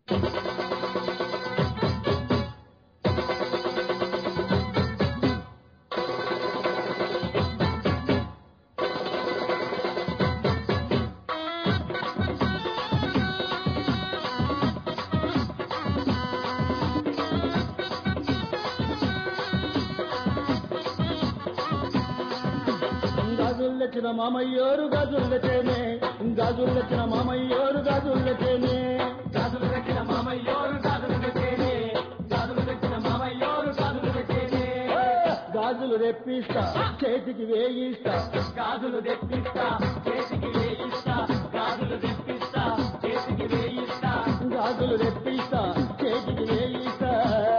గాజుల్లెచ్చిన మామయ్యోరు గాజుల్లెచేనే గాజుల్లెచ్చిన మామయ్యోరు గాజుల్లెచేనే గాజులు పెట్టిన మామయ్యోరు గాజులు పెట్టేనే గాజులు పెట్టిన మామయ్యోరు గాజులు పెట్టేనే గాజులు రెప్పిస్తా చేతికి వేయిస్తా గాజులు తెప్పిస్తా చేతికి వేయిస్తా గాజులు తెప్పిస్తా చేతికి వేయిస్తా గాజులు రెప్పిస్తా చేతికి వేయిస్తా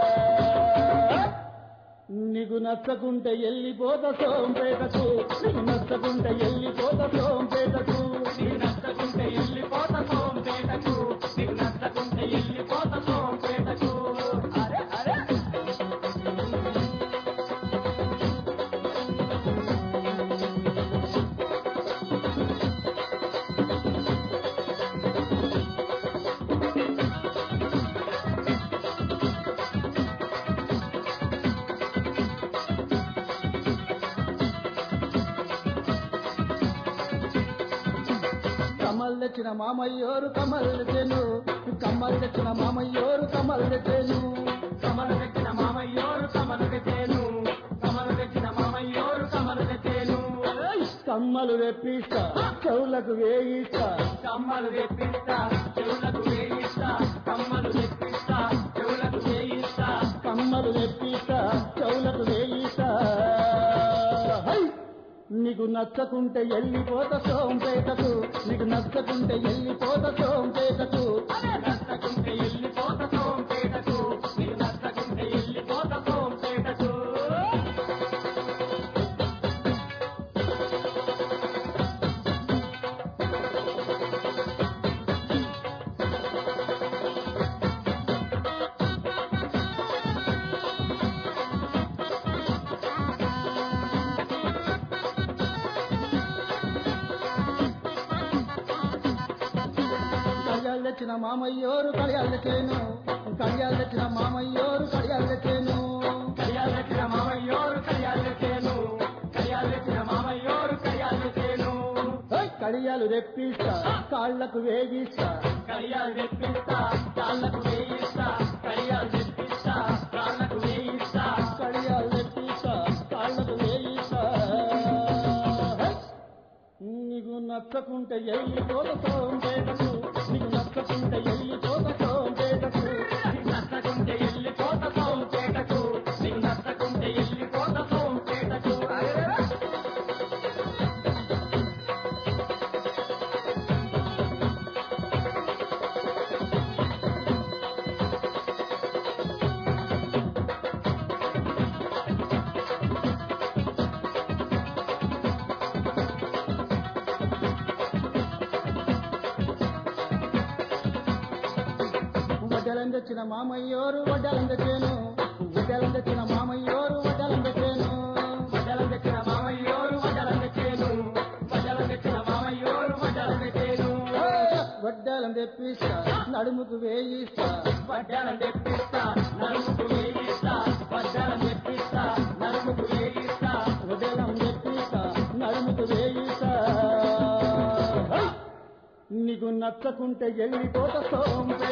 నీకు నచ్చకుంటే ఎల్లిపోత సోంపేటకు నీకు నచ్చకుంటే ఎల్లిపోత సోంపేటకు నీకు నచ్చకుంటే ఎల్లిపోత సోంపేటకు నీకు నచ్చకుంటే ఎల్లిపోత సోంపేటకు అరే అరే కమ్మలు తెచ్చిన మామయ్యోరు కమ్మలు తెచ్చాను కమ్మలు తెచ్చిన మామయ్యోరు కమ్మలు తెచ్చాను కమలు తెచ్చిన మామయ్యోరు కమలు తెచ్చేను కమలు తెచ్చిన మామయ్యోరు కమలు తెచ్చేను కమ్మలు రెప్పిస్తా చెవులకు వేయిస్తా కమ్మలు తెప్పిస్తా చెవులకు వేయిస్తా కమ్మలు తెప్పిస్తా చెవులకు వేయిస్తా కమ్మలు రెప్పిస్తా చెవులకు వేయిస్తా హై! నీకు నచ్చకుంటే ఎల్లిపోత సోంపేటకు నీకు నచ్చకుంటే ఎల్లిపోత సోంపేటకు నచ్చకుంటే ఎల్లిపోత సోంపేటకు నీకు నచ్చకుంటే ఎల్లిపోత సోంపేటకు కడియాలు తెచ్చిన మామయ్యోరు కడియాలు తెచ్చాను కడియాలు తెచ్చిన మామయ్యోరు కడియాలు తెచ్చాను కడియాలు తెచ్చిన మామయ్యోరు కడియాలు తెచ్చేను కడియాలు తెచ్చిన మామయ్యోరు కడియాలు తెచ్చేను హై! కడియాలు రెప్పిస్తా కాళ్లకు వేగిస్తా కడియాలు తెప్పిస్తా కాళ్ళకు వేయిస్తా కడియాలు తెప్పిస్తా కాళ్ళకు వేయిస్తా కడియాలు రెప్పిస్తా కాళ్లకు వేయిస్తా హై! నీకు నచ్చకుంటే ఎల్లిపోత సోంపేటకు నీకు నచ్చకుంటే ఎల్లిపోత సోంపేటకు నీకు నచ్చకుంటే ఎల్లిపోత సోంపేటకు నీకు నచ్చకుంటే ఎల్లిపోత సోంపేటకు వడ్డలం తెచ్చిన మామయ్యోరు వడ్డలం తెచ్చాను వడ్డలం తెచ్చిన మామయ్యోరు వడ్డలం తెచ్చాను వడ్డలం తెచ్చిన మామయ్యోరు వడ్డలం తెచ్చేను వడ్డలం తెచ్చిన మామయ్యోరు వడ్డలం తెచ్చేను వడ్డలం తెప్పిస్తా నడుముకు వేయిస్తా వడ్డలం తెప్పిస్తా నలుగుకు వేయిస్తా వడ్డలం తెప్పిస్తా నలుగుకు వేయిస్తా వడ్డలం తెప్పిస్తా నడుముకు వేయిస్తా హై! నీకు నచ్చకుంటే ఎల్లిపోత సోంపేటకు